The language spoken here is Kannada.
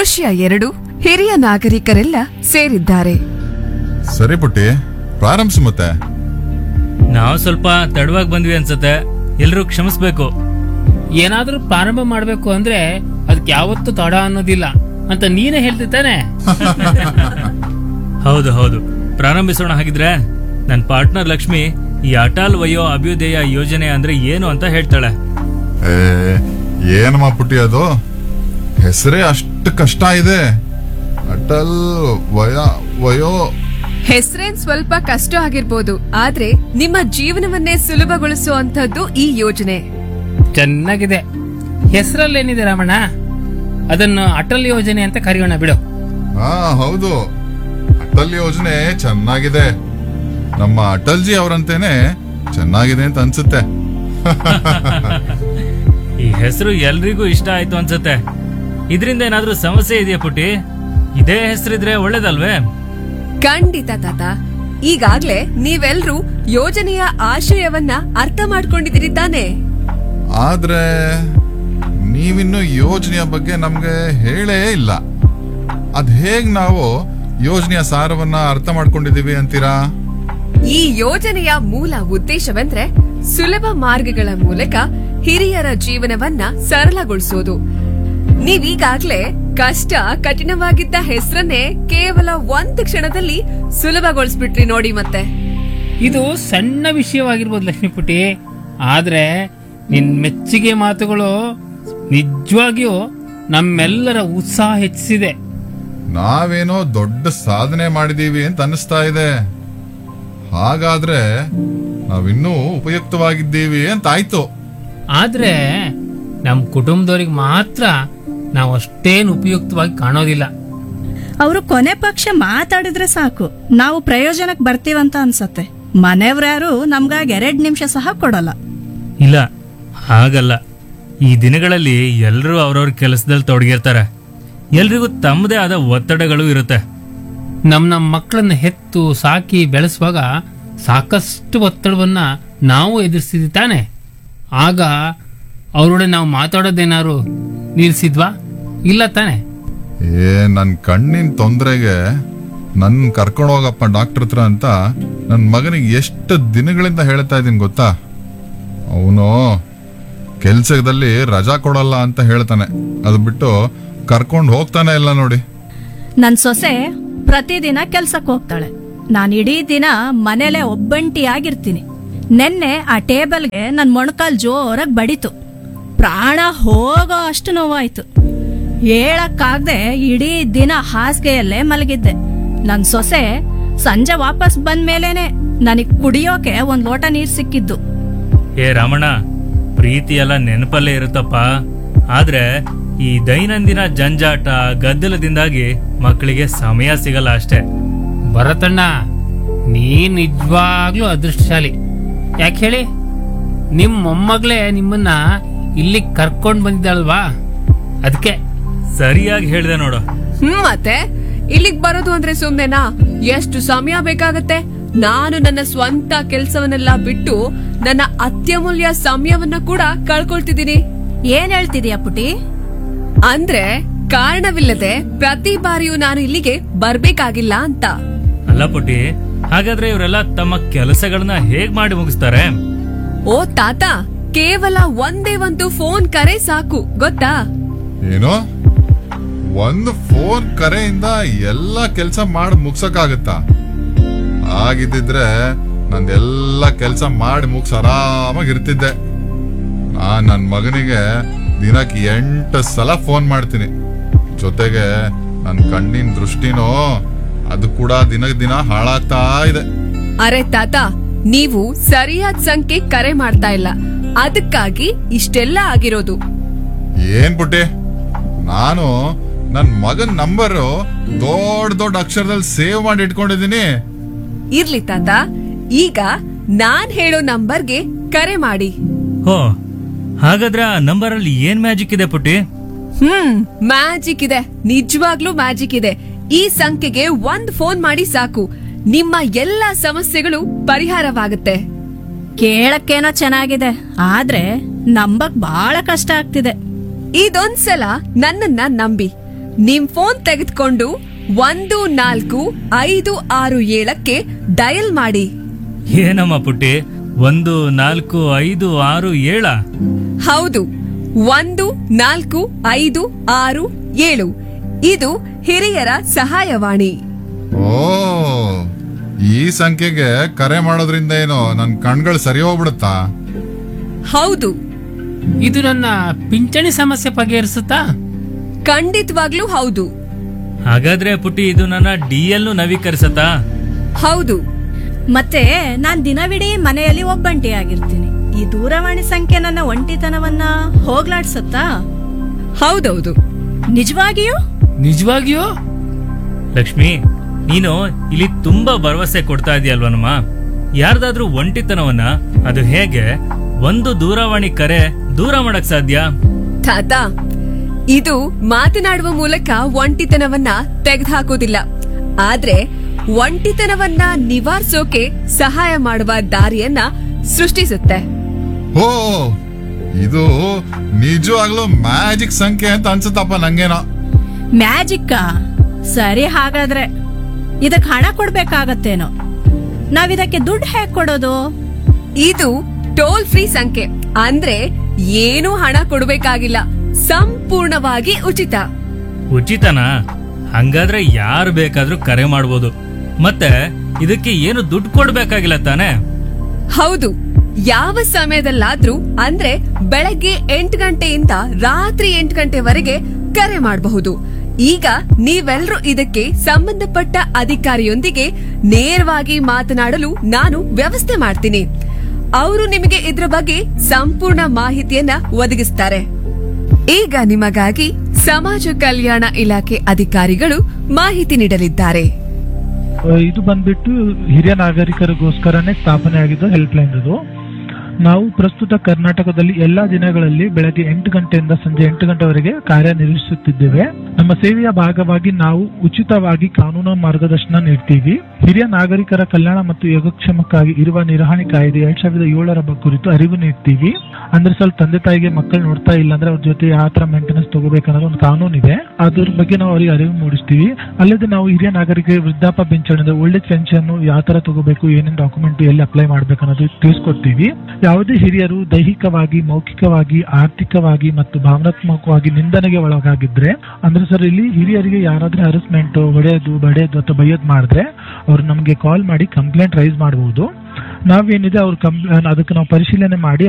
ವಿಷಯ ಎರಡು ಹಿರಿಯ ನಾಗರಿಕರೆಲ್ಲ ಸೇರಿದ್ದಾರೆ ಸರಿ ಪುಟ್ಟಿ ಪ್ರಾರಂಭಿಸು ಮತ್ತೆ ನಾವು ಸ್ವಲ್ಪ ತಡವಾಗಿ ಬಂದ್ವಿ ಅನ್ಸತ್ತೆ ಎಲ್ರೂ ಕ್ಷಮಿಸ್ಬೇಕು ಏನಾದ್ರೂ ಪ್ರಾರಂಭ ಮಾಡ್ಬೇಕು ಅಂದ್ರೆ ಅದಕ್ಕೆ ಯಾವತ್ತೂ ತಡ ಅನ್ನೋದಿಲ್ಲ ಅಂತ ನೀನೇ ಹೇಳ್ತಿದ್ದಾನೆ ಹೌದು ಹೌದು ಪ್ರಾರಂಭಿಸೋಣ ಹಾಗಿದ್ರೆ ನನ್ನ ಪಾರ್ಟ್ನರ್ ಲಕ್ಷ್ಮಿ ಈ ಅಟಲ್ ವಯೋ ಅಭ್ಯುದಯ ಯೋಜನೆ ಅಂದ್ರೆ ಏನು ಅಂತ ಹೇಳ್ತಾಳೆ ಏ ಏನಮ್ಮ ಪುಟ್ಟಿ ಅದು ಹೆಸರೇ ಅಷ್ಟು ಕಷ್ಟ ಇದೆ ಅಟಲ್ ವಯ ವಯೋ ಹೆಸರೇನ್ ಸ್ವಲ್ಪ ಕಷ್ಟ ಆಗಿರ್ಬೋದು ಆದ್ರೆ ನಿಮ್ಮ ಜೀವನವನ್ನೇ ಸುಲಭಗೊಳಿಸುವಂತದ್ದು ಈ ಯೋಜನೆ ಚೆನ್ನಾಗಿದೆ ಹೆಸರಲ್ಲೇನಿದೆ ರಾಮಣ್ಣ ಅದನ್ನು ಅಟಲ್ ಯೋಜನೆ ಅಂತ ಕರೆಯೋಣ ಬಿಡು ಹಾ ಹೌದು ಅಟಲ್ ಯೋಜನೆ ಚೆನ್ನಾಗಿದೆ ನಮ್ಮ ಅಟಲ್ಜಿ ಅವರಂತೇನೆ ಚೆನ್ನಾಗಿದೆ ಅಂತ ಅನ್ಸುತ್ತೆ ಈ ಹೆಸರು ಎಲ್ರಿಗೂ ಇಷ್ಟ ಆಯ್ತು ಅನ್ಸತ್ತೆ ಇದರಿಂದ ಏನಾದ್ರೂ ಸಮಸ್ಯೆ ಇದೆಯಾ ಪುಟಿ ಇದೇ ಹೆಸರಿದ್ರೆ ಒಳ್ಳೇದಲ್ವೇ ಖಂಡಿತ ತಾತ ಈಗಾಗ್ಲೇ ನೀವೆಲ್ರೂ ಯೋಜನೆಯ ಆಶಯವನ್ನ ಅರ್ಥ ಮಾಡ್ಕೊಂಡಿದ್ದೀರಿ ತಾನೆ ಆದ್ರೆ ನೀವಿನ್ನು ಯೋಜನೆಯ ಬಗ್ಗೆ ನಮ್ಗೆ ಹೇಳೇ ಇಲ್ಲ ಅದ್ ಹೇಗ್ ನಾವು ಯೋಜನೆಯ ಸಾರವನ್ನ ಅರ್ಥ ಮಾಡ್ಕೊಂಡಿದೀವಿ ಅಂತೀರಾ ಈ ಯೋಜನೆಯ ಮೂಲ ಉದ್ದೇಶವೆಂದ್ರೆ ಸುಲಭ ಮಾರ್ಗಗಳ ಮೂಲಕ ಹಿರಿಯರ ಜೀವನವನ್ನ ಸರಳಗೊಳಿಸೋದು ನೀವೀಗಾಗ್ಲೇ ಕಷ್ಟ ಕಠಿಣವಾಗಿದ್ದ ಹೆಸರನ್ನೇ ಕೇವಲ ಒಂದು ಕ್ಷಣದಲ್ಲಿ ಸುಲಭಗೊಳಿಸ್ಬಿಟ್ರಿ ನೋಡಿ ಮತ್ತೆ ಇದು ಸಣ್ಣ ವಿಷಯವಾಗಿರ್ಬೋದು ಲಕ್ಷ್ಮೀಪುಟಿ ಆದ್ರೆ ನಿನ್ ಮೆಚ್ಚುಗೆ ಮಾತುಗಳು ನಿಜವಾಗಿಯೂ ನಮ್ಮೆಲ್ಲರ ಉತ್ಸಾಹ ಹೆಚ್ಚಿಸಿದೆ ನಾವೇನೋ ದೊಡ್ಡ ಸಾಧನೆ ಮಾಡಿದೀವಿ ಅಂತ ಅನ್ನಿಸ್ತಾ ಇದೆ ಹಾಗಾದ್ರೆ ನಾವಿನ್ನೂ ಉಪಯುಕ್ತವಾಗಿದ್ದೀವಿ ಅಂತ ಆಯ್ತು ಆದ್ರೆ ನಮ್ ಕುಟುಂಬದವ್ರಿಗೆ ಮಾತ್ರ ನಾವು ಅಷ್ಟೇನು ಉಪಯುಕ್ತವಾಗಿ ಕಾಣೋದಿಲ್ಲ ಅವರು ಕೊನೆ ಪಕ್ಷ ಮಾತಾಡಿದ್ರೆ ಸಾಕು ನಾವು ಪ್ರಯೋಜನಕ್ಕೆ ಬರ್ತೀವಂತ ಅನ್ಸತ್ತೆ ಮನೆಯವ್ರ್ಯಾರು ನಮ್ಗಾಗಿ ಎರಡ್ ನಿಮಿಷ ಸಹ ಕೊಡಲ್ಲ ಇಲ್ಲ ಹಾಗಲ್ಲ ಈ ದಿನಗಳಲ್ಲಿ ಎಲ್ಲರೂ ಅವ್ರವ್ರ ಕೆಲಸದಲ್ಲಿ ತೊಡಗಿರ್ತಾರೆ ಎಲ್ರಿಗೂ ತಮ್ಮದೇ ಆದ ಒತ್ತಡಗಳು ಇರುತ್ತೆ ನಮ್ ನಮ್ಮ ಮಕ್ಕಳನ್ನ ಹೆತ್ತು ಸಾಕಿ ಬೆಳೆಸುವಾಗ ಸಾಕಷ್ಟು ಒತ್ತಡವನ್ನ ನಾವು ಎದುರಿಸಿದ್ವಿ ತಾನೆ ಆಗ ಅವರೊಡೆ ನಾವು ಮಾತಾಡೋದೇನಾರು ನಿಲ್ಸಿದ್ವಾ ಇಲ್ಲ ತಾನೆ ಏ ನನ್ ಕಣ್ಣಿನ ತೊಂದರೆಗೆ ನನ್ ಕರ್ಕೊಂಡು ಹೋಗಪ್ಪ ಡಾಕ್ಟರ್ ಹತ್ರ ಅಂತ ನನ್ ಮಗನಿಗೆ ಎಷ್ಟು ದಿನಗಳಿಂದ ಹೇಳ್ತಾ ಇದ್ದೀನಿ ಗೊತ್ತಾ ಅವನು ಕೆಲ್ಸದಲ್ಲಿ ರಜಾ ಕೊಡಲ್ಲ ಅಂತ ಹೇಳ್ತಾನೆ ಅದು ಬಿಟ್ಟು ಕರ್ಕೊಂಡು ಹೋಗ್ತಾನೆ ಇಲ್ಲ ನೋಡಿ ನನ್ ಸೊಸೆ ಪ್ರತಿದಿನ ಕೆಲ್ಸಕ್ಕೆ ಹೋಗ್ತಾಳೆ ನಾನು ಇಡೀ ದಿನ ಮನೇಲೆ ಒಬ್ಬಂಟಿಯಾಗಿರ್ತೀನಿ ನೆನ್ನೆ ಆ ಟೇಬಲ್ಗೆ ನನ್ ಮೊಣಕಾಲ್ ಜೋರಾಗಿ ಬಡಿತು ಪ್ರಾಣ ಹೋಗೋ ಅಷ್ಟು ನೋವಾಯ್ತು ಹೇಳಕ್ಕಾಗ್ದೆ ಇಡೀ ದಿನ ಹಾಸಿಗೆಯಲ್ಲೇ ಮಲಗಿದ್ದೆ ನನ್ ಸೊಸೆ ಸಂಜೆ ವಾಪಸ್ ಬಂದ ಮೇಲೇನೆ ನನಗ್ ಕುಡಿಯೋಕೆ ಒಂದ್ ಲೋಟ ನೀರ್ ಸಿಕ್ಕಿದ್ದು ಏ ರಾಮಣ್ಣ ಪ್ರೀತಿ ಎಲ್ಲ ನೆನಪಲ್ಲೇ ಇರುತ್ತಪ್ಪ ಆದ್ರೆ ಈ ದೈನಂದಿನ ಜಂಜಾಟ ಗದ್ದಲದಿಂದಾಗಿ ಮಕ್ಕಳಿಗೆ ಸಮಯ ಸಿಗಲ್ಲ ಅಷ್ಟೇ ಭರತಣ್ಣ ನೀ ನಿಜವಾಗ್ಲೂ ಅದೃಷ್ಟಶಾಲಿ ಯಾಕೆ ಹೇಳಿ ನಿಮ್ ಮೊಮ್ಮಗಳೇ ನಿಮ್ಮನ್ನ ಇಲ್ಲಿ ಕರ್ಕೊಂಡ್ ಬಂದಿದ್ದಾಳಲ್ವಾ ಅದಕ್ಕೆ ಸರಿಯಾಗಿ ಹೇಳಿದೆ ನೋಡು ಹ್ಮ್ ಮತ್ತೆ ಇಲ್ಲಿಗ್ ಬರೋದು ಅಂದ್ರೆ ಸುಮ್ನೆನಾ ಎಷ್ಟು ಸಮಯ ಬೇಕಾಗತ್ತೆ ನಾನು ನನ್ನ ಸ್ವಂತ ಕೆಲ್ಸವನ್ನೆಲ್ಲ ಬಿಟ್ಟು ನನ್ನ ಅತ್ಯಮೂಲ್ಯ ಸಮಯವನ್ನ ಕೂಡ ಕಳ್ಕೊಳ್ತಿದ್ದೀನಿ ಏನ್ ಹೇಳ್ತಿದೀಯ ಪುಟಿ ಅಂದ್ರೆ ಕಾರಣವಿಲ್ಲದೆ ಪ್ರತಿ ಬಾರಿಯೂ ನಾನು ಇಲ್ಲಿಗೆ ಬರ್ಬೇಕಾಗಿಲ್ಲ ಅಂತ ಅಲ್ಲ ಪುಟಿ ಹಾಗಾದ್ರೆ ಇವರೆಲ್ಲ ತಮ್ಮ ಕೆಲಸಗಳನ್ನ ಹೇಗ್ ಮಾಡಿ ಮುಗಿಸ್ತಾರೆ ಓ ತಾತ ಕೇವಲ ಒಂದೇ ಒಂದು ಫೋನ್ ಕರೆ ಸಾಕು ಗೊತ್ತಾ ಏನು ಒಂದು ಫೋನ್ ಕರೆಯಿಂದ ಎಲ್ಲ ಕೆಲಸ ಮಾಡಿ ಮುಗ್ಸಕ್ಕಾಗತ್ತಾ ಆಗಿದ್ದಿದ್ರೆ ನಂದೆಲ್ಲ ಕೆಲಸ ಮಾಡಿ ಮುಗ್ಸ್ ಆರಾಮಾಗಿ ಇರ್ತಿದ್ದೆ ಆ ನನ್ ಮಗನಿಗೆ ದಿನಕ್ಕೆ ಎಂಟು ಸಲ ಫೋನ್ ಮಾಡ್ತೀನಿ ಜೊತೆಗೆ ನನ್ ಕಣ್ಣಿನ ದೃಷ್ಟಿನೂ ಅದು ಕೂಡ ದಿನ ದಿನ ಹಾಳಾಗ್ತಾ ಇದೆ ಅರೆ ತಾತ ನೀವು ಸರಿಯಾದ ಸಂಖ್ಯೆ ಕರೆ ಮಾಡ್ತಾ ಇಲ್ಲ ಅದಕ್ಕಾಗಿ ಇಷ್ಟೆಲ್ಲ ಆಗಿರೋದು ಏನ್ ಪುಟ್ಟಿ ನಾನು ನನ್ ಮಗನ್ ನಂಬರ್ ದೊಡ್ಡ ದೊಡ್ಡ ಅಕ್ಷರದಲ್ಲಿ ಸೇವ್ ಮಾಡಿ ಇಟ್ಕೊಂಡಿದ್ದೀನಿ ಇರ್ಲಿ ತಾತ ಈಗ ನಾನ್ ಹೇಳೋ ನಂಬರ್ಗೆ ಕರೆ ಮಾಡಿ ಹೋ ಹಾಗಾದ್ರೆ ಆ ನಂಬರ್ ಅಲ್ಲಿ ಏನ್ ಮ್ಯಾಜಿಕ್ ಇದೆ ಪುಟಿ ಹ್ಮ್ ಮ್ಯಾಜಿಕ್ ಇದೆ ನಿಜವಾಗ್ಲೂ ಮ್ಯಾಜಿಕ್ ಇದೆ ಈ ಸಂಖ್ಯೆಗೆ ಒಂದ್ ಫೋನ್ ಮಾಡಿ ಸಾಕು ನಿಮ್ಮ ಎಲ್ಲಾ ಸಮಸ್ಯೆಗಳು ಪರಿಹಾರವಾಗುತ್ತೆ ಕೇಳಕ್ಕೇನೋ ಚೆನ್ನಾಗಿದೆ ಆದ್ರೆ ನಂಬಕ್ ಬಹಳ ಕಷ್ಟ ಆಗ್ತಿದೆ ಇದೊಂದ್ಸಲ ನನ್ನನ್ನ ನಂಬಿ ನಿಮ್ ಫೋನ್ ತೆಗೆದುಕೊಂಡು ಒಂದು ನಾಲ್ಕು ಐದು ಆರು ಏಳಕ್ಕೆ ಡಯಲ್ ಮಾಡಿ ಏನಮ್ಮ ಪುಟ್ಟಿ ಒಂದು ನಾಲ್ಕು ಐದು ಆರು ಏಳ ಹೌದು ಒಂದು ನಾಲ್ಕು ಐದು ಆರು ಏಳು ಇದು ಹಿರಿಯರ ಸಹಾಯವಾಣಿ ಓ ಈ ಸಂಖ್ಯೆಗೆ ಕರೆ ಮಾಡೋದ್ರಿಂದ ಏನೋ ನನ್ ಕಣ್ಗಳು ಸರಿ ಹೋಗ್ಬಿಡುತ್ತಾ ಹೌದು ಇದು ನನ್ನ ಪಿಂಚಣಿ ಸಮಸ್ಯೆ ಬಗೆಹರಿಸುತ್ತಾ ಖಂಡಿತವಾಗ್ಲೂ ಹೌದು ಹಾಗಾದ್ರೆ ಪುಟ್ಟಿ ಇದು ನನ್ನ ಡಿ ಎಲ್ಲು ನವೀಕರಿಸತ್ತಾ ಹೌದು ಮತ್ತೆ ನಾನ್ ದಿನವಿಡೀ ಮನೆಯಲ್ಲಿ ಒಬ್ಬಂಟಿಯಾಗಿರ್ತೀನಿ ಈ ದೂರವಾಣಿ ಸಂಖ್ಯೆ ನನ್ನ ಒಂಟಿತನವನ್ನ ಹೋಗ್ಲಾಡ್ಸತ್ತಾ ಹೌದೌದು ನಿಜವಾಗಿಯೂ ನಿಜವಾಗಿಯೂ ಲಕ್ಷ್ಮಿ ನೀನು ಇಲ್ಲಿ ತುಂಬಾ ಭರವಸೆ ಕೊಡ್ತಾ ಇದೆಯಲ್ವನಮ್ಮ ಯಾರ್ದಾದ್ರೂ ಒಂಟಿತನವನ್ನ ಅದು ಹೇಗೆ ಒಂದು ದೂರವಾಣಿ ಕರೆ ದೂರ ಮಾಡಕ್ ಸಾಧ್ಯ ತಾತ ಇದು ಮಾತನಾಡುವ ಮೂಲಕ ಒಂಟಿತನವನ್ನ ತೆಗೆದುಹಾಕೋದಿಲ್ಲ ಆದ್ರೆ ಒಂಟಿತನವನ್ನ ನಿವಾರಿಸೋಕೆ ಸಹಾಯ ಮಾಡುವ ದಾರಿಯನ್ನ ಸೃಷ್ಟಿಸುತ್ತೆ ಓ ಇದು ನಿಜವಾಗ್ಲೂ ಮ್ಯಾಜಿಕ್ ಸಂಖ್ಯೆ ಅಂತ ಅನ್ಸುತ್ತಪ್ಪ ನಂಗೇನೋ ಮ್ಯಾಜಿಕ್ಕಾ ಸರಿ ಹಾಗಾದ್ರೆ ಇದಕ್ ಹಣ ಕೊಡ್ಬೇಕಾಗತ್ತೇನೋ ನಾವಿದಕ್ಕೆ ದುಡ್ಡು ಹೇಗ್ ಕೊಡೋದು ಇದು ಟೋಲ್ ಫ್ರೀ ಸಂಖ್ಯೆ ಅಂದ್ರೆ ಏನೂ ಹಣ ಕೊಡಬೇಕಾಗಿಲ್ಲ ಸಂಪೂರ್ಣವಾಗಿ ಉಚಿತ ಉಚಿತನಾ ಹಂಗಾದ್ರೆ ಯಾರು ಬೇಕಾದ್ರೂ ಕರೆ ಮಾಡ್ಬೋದು ಮತ್ತೆ ಇದಕ್ಕೆ ಏನು ದುಡ್ಡು ಕೊಡ್ಬೇಕಾಗಿಲ್ಲ ತಾನೇ ಹೌದು ಯಾವ ಸಮಯದಲ್ಲಾದ್ರೂ ಅಂದ್ರೆ ಬೆಳಗ್ಗೆ ಎಂಟು ಗಂಟೆಯಿಂದ ರಾತ್ರಿ ಎಂಟು ಗಂಟೆವರೆಗೆ ಕರೆ ಮಾಡಬಹುದು ಈಗ ನೀವೆಲ್ಲರೂ ಇದಕ್ಕೆ ಸಂಬಂಧಪಟ್ಟ ಅಧಿಕಾರಿಯೊಂದಿಗೆ ನೇರವಾಗಿ ಮಾತನಾಡಲು ನಾನು ವ್ಯವಸ್ಥೆ ಮಾಡ್ತೀನಿ ಅವರು ನಿಮಗೆ ಇದ್ರ ಬಗ್ಗೆ ಸಂಪೂರ್ಣ ಮಾಹಿತಿಯನ್ನ ಒದಗಿಸ್ತಾರೆ ಈಗ ನಿಮಗಾಗಿ ಸಮಾಜ ಕಲ್ಯಾಣ ಇಲಾಖೆ ಅಧಿಕಾರಿಗಳು ಮಾಹಿತಿ ನೀಡಲಿದ್ದಾರೆ ಆ, ಇದು ಬಂದ್ಬಿಟ್ಟು ಹಿರಿಯ ನಾಗರಿಕರಿಗೋಸ್ಕರನೇ ಸ್ಥಾಪನೆ ಆಗಿದ್ದು ಹೆಲ್ಪ್ ಲೈನ್ ಇದು ನಾವು ಪ್ರಸ್ತುತ ಕರ್ನಾಟಕದಲ್ಲಿ ಎಲ್ಲಾ ದಿನಗಳಲ್ಲಿ ಬೆಳಗ್ಗೆ ಎಂಟು ಗಂಟೆಯಿಂದ ಸಂಜೆ ಎಂಟು ಗಂಟೆವರೆಗೆ ಕಾರ್ಯನಿರ್ವಹಿಸುತ್ತಿದ್ದೇವೆ ನಮ್ಮ ಸೇವೆಯ ಭಾಗವಾಗಿ ನಾವು ಉಚಿತವಾಗಿ ಕಾನೂನು ಮಾರ್ಗದರ್ಶನ ನೀಡ್ತೀವಿ ಹಿರಿಯ ನಾಗರಿಕರ ಕಲ್ಯಾಣ ಮತ್ತು ಯೋಗಕ್ಷೇಮಕ್ಕಾಗಿ ಇರುವ ನಿರ್ವಹಣೆ ಕಾಯ್ದೆ ಎರಡ್ ಸಾವಿರದ ಏಳರ ಬ- ಕುರಿತು ಅರಿವು ನೀಡ್ತೀವಿ ಅಂದ್ರೆ ಸ್ವಲ್ಪ ತಂದೆ ತಾಯಿಗೆ ಮಕ್ಕಳು ನೋಡ್ತಾ ಇಲ್ಲ ಅಂದ್ರೆ ಅವ್ರ ಜೊತೆ ಯಾವ ತರ ಮೇಂಟೆನೆನ್ಸ್ ತಗೋಬೇಕನ್ನೋದು ಒಂದು ಕಾನೂನು ಇದೆ ಅದ್ರ ಬಗ್ಗೆ ನಾವು ಅವರಿಗೆ ಅರಿವು ಮೂಡಿಸ್ತೀವಿ ಅಲ್ಲದೆ ನಾವು ಹಿರಿಯ ನಾಗರಿಕರಿಗೆ ವೃದ್ಧಾಪ್ಯ ಪಿಂಚಣಿ ಅಂದ್ರೆ ಒಳ್ಳೆ ಪೆನ್ಷನ್ ಯಾವ ತರ ತಗೋಬೇಕು ಏನೇನು ಡಾಕ್ಯುಮೆಂಟ್ ಎಲ್ಲಿ ಅಪ್ಲೈ ಮಾಡ್ಬೇಕು ಅನ್ನೋದು ತಿಳಿಸ್ಕೊಡ್ತೀವಿ ಯಾವುದೇ ಹಿರಿಯರು ದೈಹಿಕವಾಗಿ ಮೌಖಿಕವಾಗಿ ಆರ್ಥಿಕವಾಗಿ ಮತ್ತು ಭಾವನಾತ್ಮಕವಾಗಿ ನಿಂದನೆಗೆ ಒಳಗಾಗಿದ್ರೆ ಅಂದ್ರೆ ಸರ್ ಇಲ್ಲಿ ಹಿರಿಯರಿಗೆ ಯಾರಾದ್ರೂ ಹರಸ್ಮೆಂಟ್ ಹೊಡೆಯೋದು ಬಡಿಯೋದು ಅಥವಾ ಬೈಯೋದು ಮಾಡಿದ್ರೆ ಅವ್ರು ನಮಗೆ ಕಾಲ್ ಮಾಡಿ ಕಂಪ್ಲೇಂಟ್ ರೈಸ್ ಮಾಡಬಹುದು ನಾವೇನಿದೆ ಅವ್ರ ಕಂಪ್ಲೇಂಟ್ ಅದಕ್ಕೆ ನಾವು ಪರಿಶೀಲನೆ ಮಾಡಿ